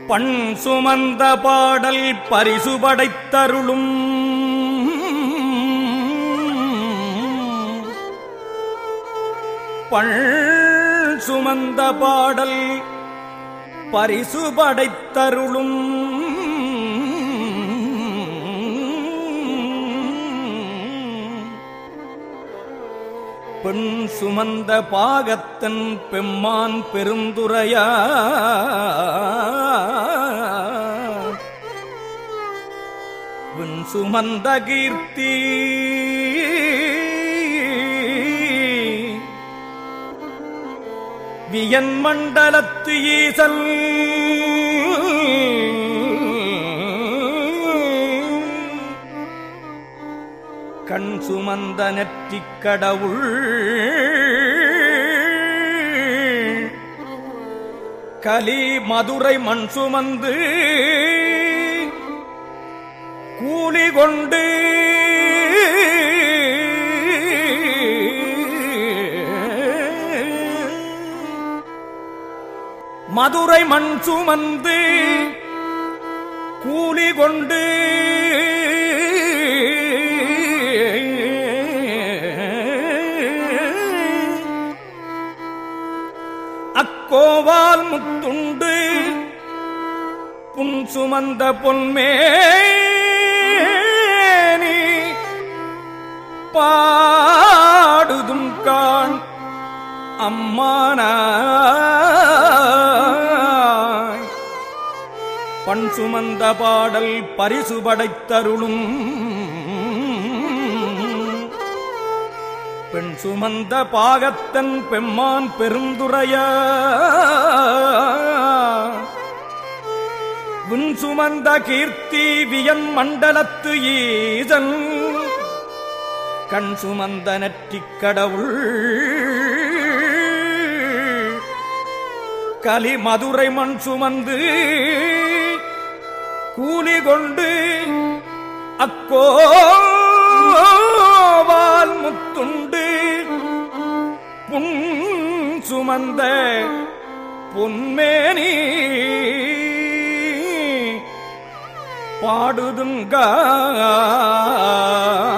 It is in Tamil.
பண் சுமந்த பாடல் பரிசு படைத்தருளும் பண் சுமந்த பாடல் பரிசு படைத்தருளும் பெண் சுமந்த பாகத்தன் பெம்மான் பெருந்துரையா விண் சுமந்த கீர்த்தி வியன் மண்டலத்து ஈசல் கண் சுமந்த நெற்றிக் கடவுள் கலி மதுரை மண் சுமந்து கூலி கொண்டு மதுரை மண் சுமந்து கூலி கொண்டு அக்கோவால் முத்துண்டு புன் சுமந்த பொன்மேனி பாடுதும் காண் அம்மானாய் பண் சுமந்த பாடல் பரிசு படைத்தருளும் பெண் சுமந்த பாகத்தன் பெம்மான் பெருந்துரைய விண் சுமந்த கீர்த்தி வியன் மண்டலத்து ஈசன் கண் சுமந்த நெற்றிக் கடவுள் கலி மதுரை மண் சுமந்து கூலி கொண்டு அக்கோவால் முத்துண்டு புன் சுமந்த பொன்மேனி பாடுதுங்க